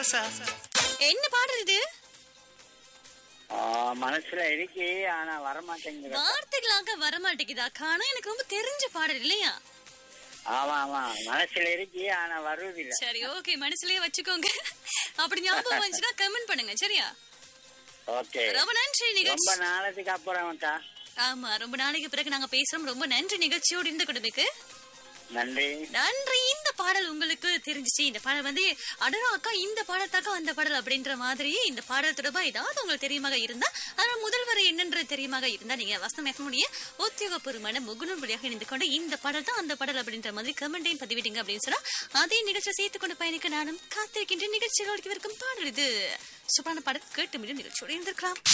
ராசா என்ன பாடல் இது ஆ, மனசுல இருக்கு ஆனா வரமாட்டேங்குது வார்த்தைகளாக வரமாட்டேங்குதா காணா எனக்கு ரொம்ப தெரிஞ்ச பாடல் இல்லையா ஆமா ஆமா மனசுல இருக்கு ஆனா வருவதில்ல சரி ஓகே மனசுலயே வச்சுக்கோங்க அப்படி ஞாபகம் வந்துச்சுன்னா கமெண்ட் பண்ணுங்க சரியா ஓகே ரொம்ப நன்றி ரொம்ப நிகழ்ச்சி நாளைக்கு அப்புறம் அக்கா ஆமா ரொம்ப நாளைக்கு பிறகு நாங்க பேசுறோம் ரொம்ப நன்றி நிகழ்ச்சியோடு இருந்த குடும்பக்கு நன்றி நன்றி இந்த பாடல் உங்களுக்கு தெரிஞ்சுச்சு இந்த பாடல் வந்து அடரா அக்கா இந்த பாடல் தாக்கா அந்த பாடல் அப்படின்ற மாதிரி இந்த பாடல் தொடர்பா ஏதாவது உங்களுக்கு தெரியுமாக இருந்தா அதனால முதல் வரை என்னன்றது தெரியுமாக இருந்தா நீங்க வசனம் எஃப்எம்முடைய உத்தியோகபூர்வமான முகநூல் வழியாக இணைந்து கொண்டு இந்த பாடல் தான் அந்த பாடல் அப்படின்ற மாதிரி கமெண்டையும் பதிவிட்டீங்க அப்படின்னு சொன்னா அதே நிகழ்ச்சியை சேர்த்து கொண்டு பயணிக்க நானும் காத்திருக்கின்ற நிகழ்ச்சிகளோடு இருக்கும் பாடல் இது சூப்பரான பாடல் கேட்டு மீண்டும் நிகழ்ச்சியோடு இருந்திருக்கலாம்